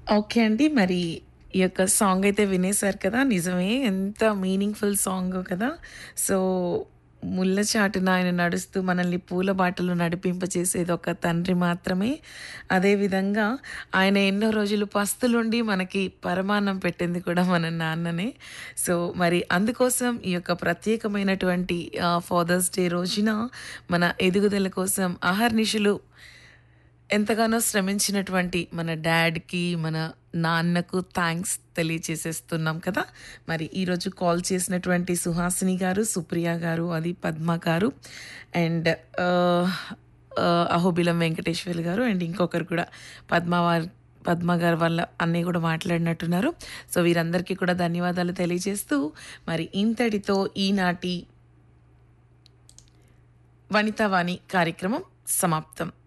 Okay అండి. మరి ఈ యొక్క సాంగ్ అయితే వినేశారు కదా! నిజమే ఎంత మీనింగ్‌ఫుల్ సాంగో కదా! సో, ముళ్ళ చాటున ఆయన నడుస్తూ మనల్ని పూల బాటలో నడిపింపచేసేది ఒక తండ్రి మాత్రమే. అదేవిధంగా ఆయన ఎన్నో రోజులు పస్తులుండి మనకి పరమాన్నం పెట్టింది కూడా మన నాన్ననే. సో, మరి అందుకోసం ఈ యొక్క ప్రత్యేకమైనటువంటి ఆహ్, ఫాదర్స్ డే రోజున మన ఎదుగుదల కోసం అహర్నిశలు ఎంతగానో శ్రమించినటువంటి మన డ్యాడ్‌కి, మన నాన్నకు థాంక్స్ తెలియచేసేస్తున్నాం కదా! మరి ఈరోజు కాల్ చేసినటువంటి సుహాసిని గారు, సుప్రియ గారు, అది పద్మ గారు అండ్ ఆహ్, ఆహ్, అహోబిలం వెంకటేశ్వర్లు గారు అండ్ ఇంకొకరు కూడా పద్మ వార్ పద్మ గారు వాళ్ళ అన్నయ్య కూడా మాట్లాడినట్టున్నారు. సో, వీరందరికీ కూడా ధన్యవాదాలు తెలియజేస్తూ మరి ఇంతటితో ఈనాటి వనితావాణి కార్యక్రమం సమాప్తం.